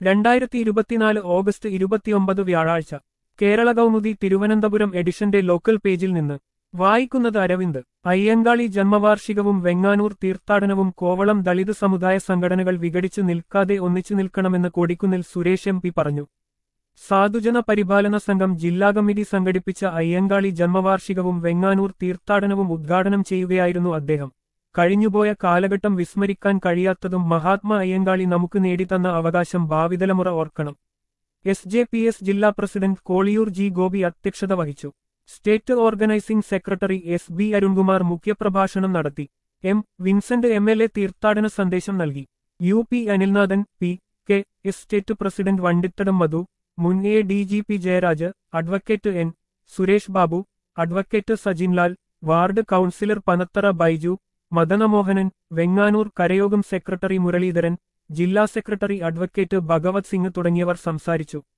രണ്ടായിരത്തി ഇരുപത്തിനാല് ഓഗസ്റ്റ് ഇരുപത്തിയൊമ്പത് വ്യാഴാഴ്ച കേരള കൗമുദി തിരുവനന്തപുരം എഡിഷന്റെ ലോക്കൽ പേജിൽ നിന്ന് വായിക്കുന്നത് അരവിന്ദ് അയ്യങ്കാളി ജന്മവാർഷികവും വെങ്ങാനൂർ തീർത്ഥാടനവും കോവളം ദളിത് സമുദായ സംഘടനകൾ വിഘടിച്ചു നിൽക്കാതെ ഒന്നിച്ചു നിൽക്കണമെന്ന് കൊടിക്കുന്നിൽ സുരേഷ് എം പി പറഞ്ഞു സാധുജന പരിപാലന സംഘം ജില്ലാ കമ്മിറ്റി സംഘടിപ്പിച്ച അയ്യങ്കാളി ജന്മവാർഷികവും വെങ്ങാനൂർ തീർത്ഥാടനവും ഉദ്ഘാടനം ചെയ്യുകയായിരുന്നു അദ്ദേഹം കഴിഞ്ഞുപോയ കാലഘട്ടം വിസ്മരിക്കാൻ കഴിയാത്തതും മഹാത്മാ അയ്യങ്കാളി നമുക്ക് നേടിത്തന്ന അവകാശം ഭാവിതലമുറ ഓർക്കണം എസ് ജെ പി എസ് ജില്ലാ പ്രസിഡന്റ് കോളിയൂർ ജി ഗോപി അധ്യക്ഷത വഹിച്ചു state organising secretary S B Arunkumar മുഖ്യപ്രഭാഷണം നടത്തി M Vincent M L A തീർത്ഥാടന സന്ദേശം നൽകി U P Anilnathan P K S state president Vandithadam Madhu മുൻ A D G P Jayaraj advocate N Suresh Babu advocate Sajinlal ward councillor Panathara Baiju Madanamohanan Venganoor കരയോഗം സെക്രട്ടറി മുരളീധരൻ ജില്ലാ സെക്രട്ടറി അഡ്വക്കേറ്റ് ഭഗവത് സിംഗ് തുടങ്ങിയവർ സംസാരിച്ചു